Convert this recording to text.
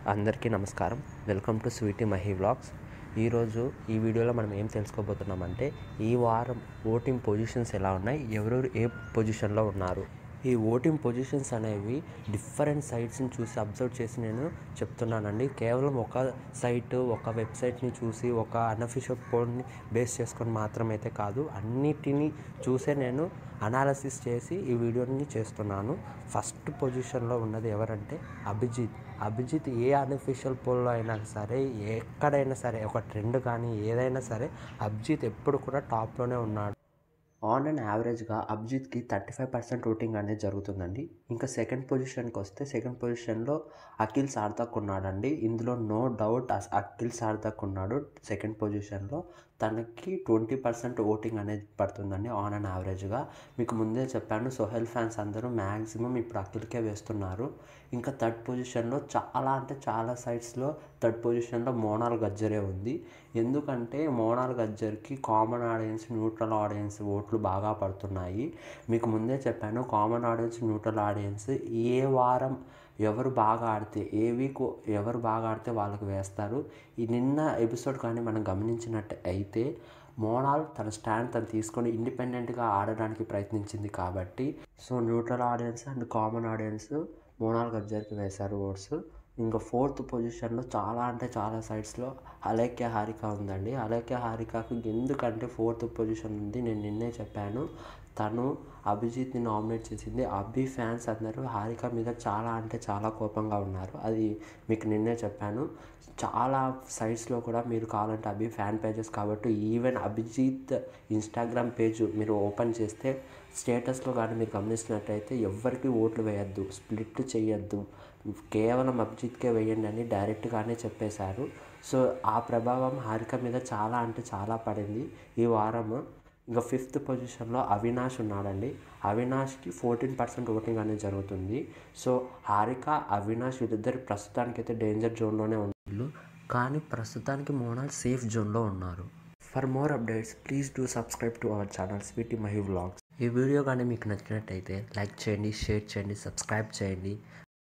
అందరికీ నమస్కారం welcome to Sweety Mahi vlogs ఈరోజు ఈ వీడియోలో మనం ఏం తెలుసుకోబోతున్నామంటే ఈ వారం ఓటింగ్ పొజిషన్స్ ఎలా ఉన్నాయి ఎవరెవరు ఏ పొజిషన్లో ఉన్నారు ఈ ఓటింగ్ పొజిషన్స్ అనేవి డిఫరెంట్ సైట్స్ని చూసి అబ్జర్వ్ చేసి నేను చెప్తున్నానండి కేవలం ఒక సైట్ ఒక వెబ్సైట్ని చూసి ఒక అన్అఫిషియల్ పోల్ని బేస్ చేసుకొని మాత్రమైతే కాదు అన్నిటినీ చూసే నేను అనాలసిస్ చేసి ఈ వీడియోని చేస్తున్నాను ఫస్ట్ పొజిషన్లో ఉన్నది ఎవరంటే అభిజిత్ అభిజిత్ ఏ అన్అఫిషియల్ పోల్లో అయినా సరే ఎక్కడైనా సరే ఒక ట్రెండ్ కానీ ఏదైనా సరే అభిజిత్ ఎప్పుడు కూడా టాప్లోనే ఉన్నాడు ఆన్ అండ్ యావరేజ్గా అభిజిత్కి థర్టీ ఫైవ్ పర్సెంట్ ఓటింగ్ అనేది జరుగుతుందండి ఇంకా సెకండ్ పొజిషన్కి వస్తే సెకండ్ పొజిషన్లో అఖిల్ సార్థక్ ఉన్నాడండి ఇందులో నో డౌట్ అఖిల్ సార్థక్ ఉన్నాడు సెకండ్ పొజిషన్లో తనకి ట్వంటీ పర్సెంట్ ఓటింగ్ అనేది పడుతుందండి ఆన్ అండ్ యావరేజ్గా మీకు ముందే చెప్పాను సోహెల్ ఫ్యాన్స్ అందరూ మ్యాక్సిమం ఇప్పుడు అఖిల్కే వేస్తున్నారు ఇంకా థర్డ్ పొజిషన్లో చాలా అంటే చాలా సైట్స్లో థర్డ్ పొజిషన్లో మోనాల్ గజ్జరే ఉంది ఎందుకంటే మోనాల్ గజ్జర్కి కామన్ ఆడియన్స్ న్యూట్రల్ ఆడియన్స్ ఓట్లు బాగా పడుతున్నాయి మీకు ముందే చెప్పాను కామన్ ఆడియన్స్ న్యూట్రల్ ఆడియన్స్ ఏ వారం ఎవరు బాగా ఆడితే ఏ వీక్ ఎవరు బాగా ఆడితే వాళ్ళకి వేస్తారు ఈ నిన్న ఎపిసోడ్ కానీ మనం గమనించినట్టు అయితే మోనాల్ తన స్టాండ్ తను తీసుకొని ఇండిపెండెంట్గా ఆడడానికి ప్రయత్నించింది కాబట్టి so neutral audience and common audience Monal గజ్జర్కి వేశారు ఓట్స్ ఇంకా ఫోర్త్ పొజిషన్లో చాలా అంటే చాలా సైడ్స్లో అలేఖ్య హారిక ఉందండి అలేఖ్య హారికకు ఎందుకంటే ఫోర్త్ పొజిషన్ ఉంది నేను నిన్నే చెప్పాను తను అభిజిత్ని నామినేట్ చేసింది అభి ఫ్యాన్స్ అందరూ హారిక మీద చాలా అంటే చాలా కోపంగా ఉన్నారు అది మీకు నిన్నే చెప్పాను చాలా సైట్స్లో కూడా మీరు కావాలంటే అభి ఫ్యాన్ పేజెస్ కాబట్టి ఈవెన్ అభిజిత్ ఇన్స్టాగ్రామ్ పేజ్ మీరు ఓపెన్ చేస్తే స్టేటస్లో కానీ మీరు గమనించినట్టయితే ఎవరికి ఓట్లు వేయద్దు స్ప్లిట్ చేయొద్దు కేవలం అభిజిత్కే వేయండి అని డైరెక్ట్గానే చెప్పేశారు సో ఆ ప్రభావం హారిక మీద చాలా అంటే చాలా పడింది ఈ వారం ఇంకా ఫిఫ్త్ పొజిషన్లో అవినాష్ ఉన్నాడండి అవినాష్కి ఫోర్టీన్ పర్సెంట్ ఓటింగ్ అనేది జరుగుతుంది సో హారిక అవినాష్ వీళ్ళిద్దరు ప్రస్తుతానికైతే డేంజర్ జోన్లోనే ఉన్నారు కానీ ప్రస్తుతానికి మోనాల్ సేఫ్ జోన్లో ఉన్నారు for more updates please do subscribe to our channel Sweety Mahi vlogs ఈ వీడియో కానీ మీకు నచ్చినట్టయితే లైక్ చేయండి షేర్ చేయండి సబ్స్క్రైబ్ చేయండి